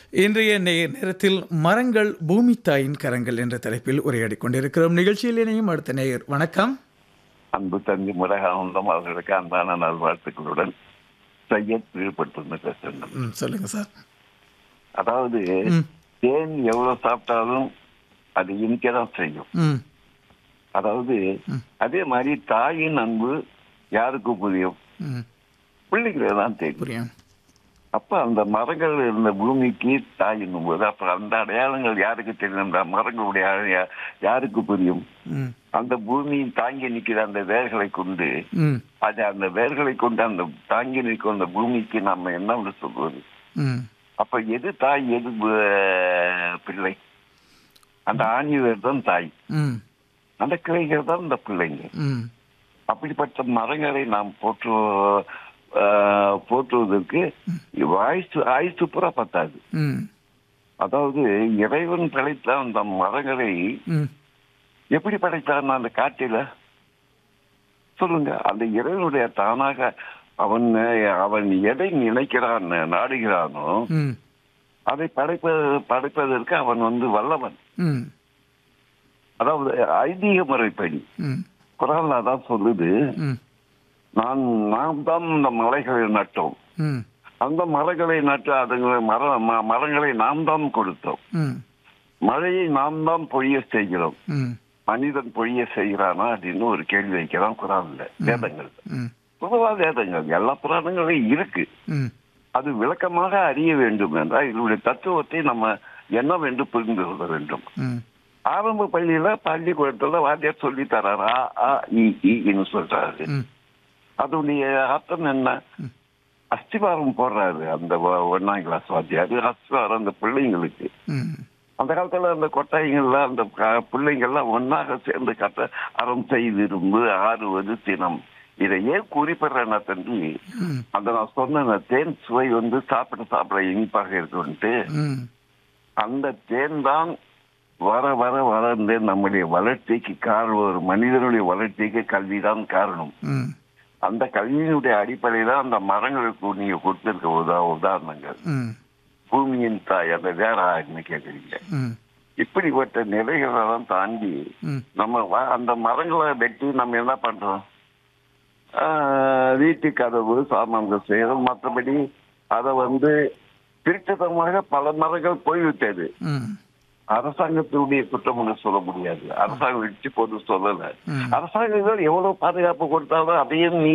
இன்றைய நே- நேரத்தில் மரங்கள் பூமி தாயின் கரங்கள் என்ற தலைப்பில் உரையாடிக் கொண்டிருக்கிறோம் நிகழ்ச்சியில் இணையும் அடுத்த நேயர் வணக்கம் அன்பு தம்பி முருகானந்தம் அவர்களுக்கு அன்பான நல்வாழ்த்துக்களுடன் சையத் விழுப்பட்டு பேசுகிறேன் ம், சொல்லுங்க சார் அதாவது ம், தேன் எவ்வளவு சாப்பிட்டாலும் அது இனிக்கதான் செய்யும் ம், அதாவது அதே மாதிரி தாயின் அன்பு யாருக்கு புரியும் ம், பிள்ளைகளுக்கு தான் தெரியும் புரியும் அப்ப அந்த மரங்கள் இருந்த பூமிக்கு தாயின்னும் போது அப்ப அந்த அடையாளங்கள் யாருக்கு தெரியும் அந்த மரங்களுடைய அடையா- யாருக்கு புரியும் ம், அந்த பூமி தாங்கி நிற்கிற அந்த வேர்களை கொண்டு ம், அது அந்த வேர்களை கொண்டு அந்த தாங்கி நிற்கும் அந்த பூமிக்கு நம்ம என்ன சொல்வது ம், அப்ப எது தாய் எது பு- பிள்ளை அந்த ஆணி வேர் தான் தாய் ம், அந்த கிளைகள் தான் இந்த பிள்ளைங்க ம், அப்படிப்பட்ட மரங்களை நாம் போற்று ஆஹ், போற்றுவதற்கு ஆயுசு ஆயுசு பூரா பத்தாது ம், அதாவது இறைவன் படைத்த அந்த மரங்களை ம், எப்படி படைத்தான் அந்த காட்டில சொல்லுங்க அந்த இறைவனுடைய தானாக அவன் அவன் எதை நினைக்கிறான் நாடுகிறானோ ம், அதை படைப்ப படைப்பதற்கு அவன் வந்து வல்லவன் ம், அதாவது ஐதீக முறைப்படி ம், குரான் அதான் சொல்லுது ம், நான் நாம் தான் இந்த மலைகளை நட்டோம் ம், அந்த மரங்களை நட்டு அதுங்களை மர ம- மரங்களை நாம் தான் கொடுத்தோம் ம், மழையை நாம் தான் பொழிய செய்கிறோம் ம், மனிதன் பொழிய செய்கிறானா அப்படின்னு ஒரு கேள்வி வைக்கிறான் குரான்ல வேதங்கள் ம், பொதுவா வேதங்கள் எல்லா புராணங்களும் இருக்கு ம், அது விளக்கமாக அறிய வேண்டும் என்றால் இதனுடைய தத்துவத்தை நம்ம என்னவென்று புரிந்து கொள்ள வேண்டும் ம், ஆரம்ப பள்ளியில பள்ளிக்கூடத்துல வாத்தியார் சொல்லி தராரு ஆ ஆ இ ஈன்னு சொல்றாரு ம், அதனுடைய அர்த்தம் என்ன அஸ்திவாரம் போடுறாரு அந்த ஒ- ஒண்ணாம் கிளாஸ் வாத்தியார் அஸ்திவாரம் அந்த பிள்ளைங்களுக்கு ம், அந்த காலத்துல அந்த கொட்டாய்கள்ல அந்த க- பிள்ளைங்கள்லாம் ஒன்னாக சேர்ந்து கட்ட அறம் செய்திருந்து ஆறுவது தினம் இதை ஏன் குறிப்பிடுறேன்னா தம்பி ம், அந்த நான் சொன்ன அந்த தேன் சுவை வந்து சாப்பிட சாப்பிட இனிப்பாக இருக்குன்ட்டு ம், அந்த தேன் தான் வர வர வளர்ந்து நம்முடைய வளர்ச்சிக்கு காரணம் ஒரு மனிதனுடைய வளர்ச்சிக்கு கல்விதான் காரணம் ம், அந்த கல்வியினுடைய அடிப்படையில அந்த மரங்களுக்கு நீங்க கொடுத்திருக்க உதா உதாரணங்கள் ம், பூமியின் தாய் அந்த வேறான்னு கேக்குறீங்க ம், இப்படிப்பட்ட நிலைகளெல்லாம் தாண்டி ம், நம்ம வ- அந்த மரங்களை வெட்டி நம்ம என்ன பண்றோம் ஆஹ், வீட்டு கதவு சாமான்கள் செய்யறோம் மற்றபடி அதை வந்து திருட்டுத்தனமாக பல மரங்கள் போய்விட்டது ம், அரசாங்கத்தினுடைய குற்றம்னு சொல்ல முடியாது அரசாங்கம் இடிச்சு போது சொல்லல ம். அரசாங்கங்கள் எவ்வளவு பாதுகாப்பு கொடுத்தாலும் அதையும் நீ